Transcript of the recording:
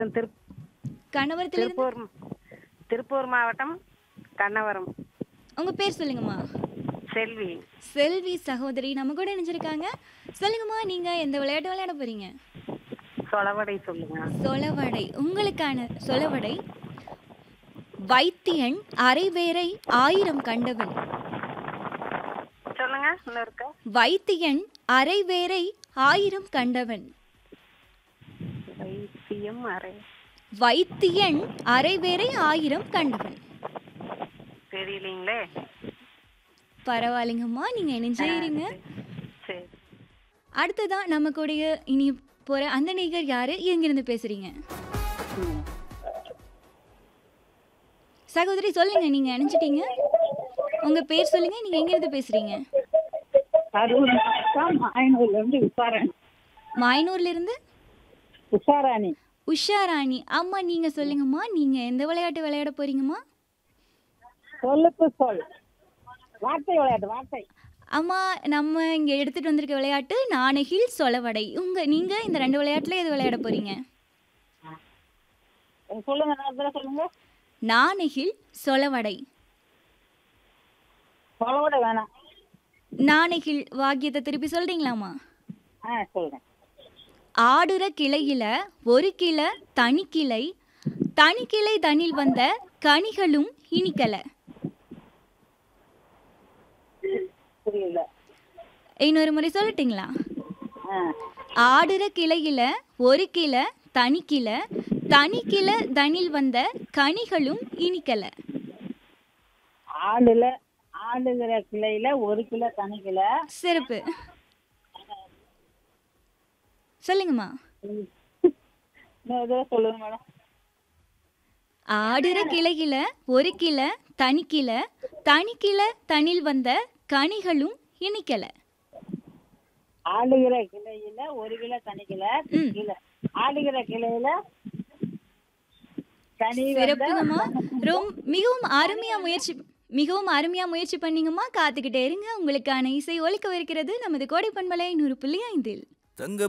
திரு கணவரத்திலிருந்து திருப்பூர் திருப்பூர் மாவட்டம் கண்ணவரம் உங்க பேர் சொல்லுங்கம்மா செல்வி செல்வி சகோதரி நம்ம கூட இணைஞ்சிருக்காங்க சொல்லுங்கம்மா நீங்க எந்த விளையாட்டு விளையாட போறீங்க சொலவடை சொல்லுங்க சொலவடை உங்களுக்கான சொலவடை வைத்தியன் அரைவேரை ஆயிரம் கண்டவன் சொல்லுங்க இன்னும் இருக்கா வைத்தியன் அரைவேரை ஆயிரம் கண்டவன் வைத்தியம் அறை வைத்தியன் அரைவேரை ஆயிரம் கண்டவன் தெரியலீங்களே பரவாயில்லைங்கம்மா நீங்க இணைஞ்சே இருங்க சரி அடுத்ததான் நம்ம கூடய இனி போற அந்த நிகர் யாரு எங்கிருந்து பேசுறீங்க சகோதரி சொல்லுங்க நீங்க நினைச்சிட்டீங்க உங்க பேர் சொல்லுங்க நீங்க எங்கிருந்து பேசுறீங்க கரூர் மாவட்டம் மாயனூர்ல இருந்து உஷாராணி மாயனூர்ல இருந்து உஷாராணி உஷா ராணி அம்மா நீங்க சொல்லுங்கம்மா நீங்க எந்த விளையாட்டு விளையாட போறீங்கம்மா சொல்லுக்கு சொல் வார்த்தை விளையாட்டு வார்த்தை அம்மா நம்ம இங்க எடுத்துட்டு வந்திருக்க விளையாட்டு நாணகில் சொலவடை உங்க நீங்க இந்த ரெண்டு விளையாட்டுல எது விளையாட போறீங்க அஹ் சொல்லுங்க நான் தடவை சொல்லுங்க நாணகில் சொலவடை சொல்லவிட வேணாம் நாணகில் வாக்கியத்தை திருப்பி சொல்றீங்களாம்மா ஆ சொல்றேன் ஆடுற கிளையில ஒரு கிளை தனி கிளை தனி கிளை தனில் வந்த கனிகளும் இனிக்கல புரியல இன்னொரு முறை சொல்லட்டுங்களா ஆ ஆடுற கிளையில ஒரு கிளை தனி கிளை தனி கிளை தனில் வந்த கனிகளும் இனிக்கல ஆளுல ஆளுகிற கிளையில ஒரு கிலோ தனி கிலோ சிறப்பு சொல்லுங்கம்மா இன்னொரு தடவை சொல்லுங்க மேடம் ஆடுற கிளையில ஒரு கிளை தனி கிளை தனி கிளை தனில் வந்த கனிகளும் இனிக்கல ஆளுகிற கிளையில ஒரு கிலோ தனி கிலோ ம். கிலோ ஆளுகிற கிளையில தனி வந்த சிறப்புங்கம்மா ரொம்ப மிகவும் அருமையா முயற்சி மிகவும் அருமையா முயற்சி பண்ணீங்கம்மா காத்துக்கிட்டே இருங்க உங்களுக்கான இசை ஒலிக்கவிருக்கிறது நமது கோடை பண்பலை நூறு புள்ளி ஐந்தில் தங்க